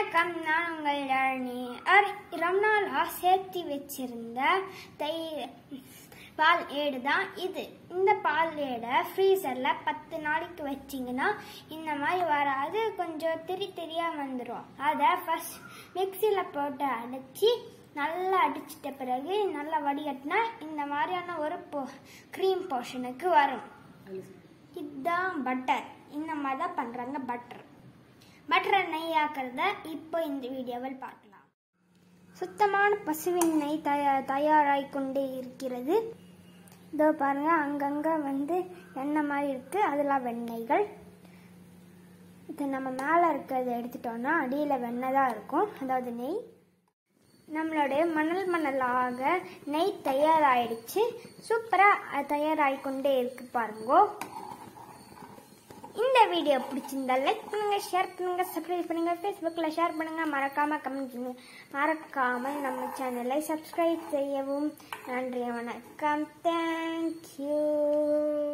வணக்கம் நான் உங்கள் யாழினி அர் ரொம்ப நாளாக சேர்த்து வச்சிருந்த தை பால் ஏடு தான் இது இந்த பால் ஏடை ஃப்ரீசரில் பத்து நாளைக்கு வச்சிங்கன்னா இந்த மாதிரி வராது கொஞ்சம் திரி திரியாக வந்துடும் அதை ஃபஸ்ட் மிக்சியில் போட்டு அடித்து நல்லா அடிச்சிட்ட பிறகு நல்லா வடிகட்டினா இந்த மாதிரியான ஒரு போ க்ரீம் போர்ஷனுக்கு வரும் இதுதான் பட்டர் இந்த மாதிரி தான் பண்ணுறாங்க பட்டர் பட்டரை நெய் ஆக்கிறத இப்போ இந்த வீடியோவில் பார்க்கலாம் சுத்தமான பசுவின் நெய் தயா தயாராகி கொண்டே இருக்கிறது இதோ பாருங்க அங்கங்கே வந்து எண்ணெய் மாதிரி இருக்குது அதெல்லாம் வெண்ணெய்கள் இது நம்ம மேலே இருக்கிறத எடுத்துட்டோம்னா அடியில் வெண்ணெய் தான் இருக்கும் அதாவது நெய் நம்மளுடைய மணல் மணலாக நெய் தயாராகிடுச்சு சூப்பராக தயாராகி கொண்டே இருக்கு பாருங்கோ இந்த வீடியோ பிடிச்சிருந்தா லைக் பண்ணுங்க ஷேர் பண்ணுங்க சப்ஸ்கிரைப் பண்ணுங்க ஃபேஸ்புக்கில் ஷேர் பண்ணுங்க மறக்காம கமெண்ட் பண்ணுங்க மறக்காமல் நம்ம சேனலை சப்ஸ்கிரைப் செய்யவும் நன்றி வணக்கம் தேங்க்யூ